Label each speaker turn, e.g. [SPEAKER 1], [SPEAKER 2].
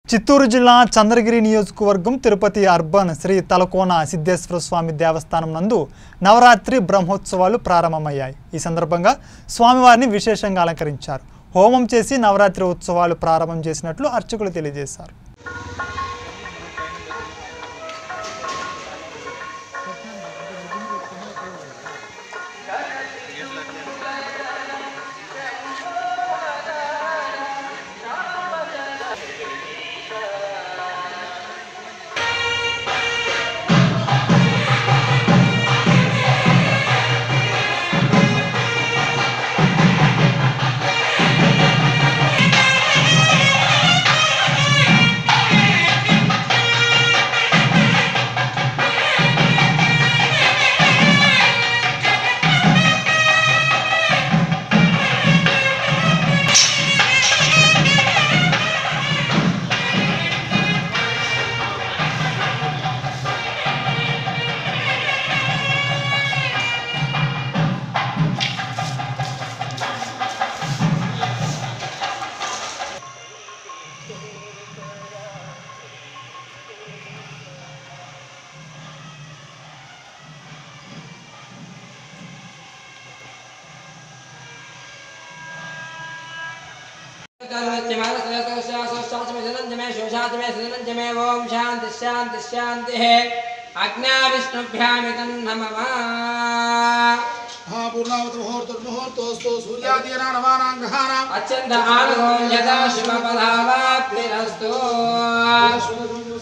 [SPEAKER 1] చిత్తూరు జిల్లా చంద్రగిరి నియోజకవర్గం తిరుపతి అర్బన్ శ్రీ తలకోన సిద్ధేశ్వర స్వామి దేవస్థానం నందు నవరాత్రి బ్రహ్మోత్సవాలు ప్రారంభమయ్యాయి ఈ సందర్భంగా స్వామివారిని విశేషంగా అలంకరించారు హోమం చేసి నవరాత్రి ఉత్సవాలు ప్రారంభం చేసినట్లు అర్చకులు తెలియజేశారు
[SPEAKER 2] ఓం శాంతి శాంతి శాంతి అజ్ఞా విష్ణుభ్యామితం నమః
[SPEAKER 3] పూర్ణావతి ముహూర్తుర్ముహూర్తోస్తు సూర్యాదీనా నవానాం గ్రహాణాం
[SPEAKER 2] అత్యంత ఆనుగోం యదా శుభపదావాప్తిరస్తు
[SPEAKER 3] శుభ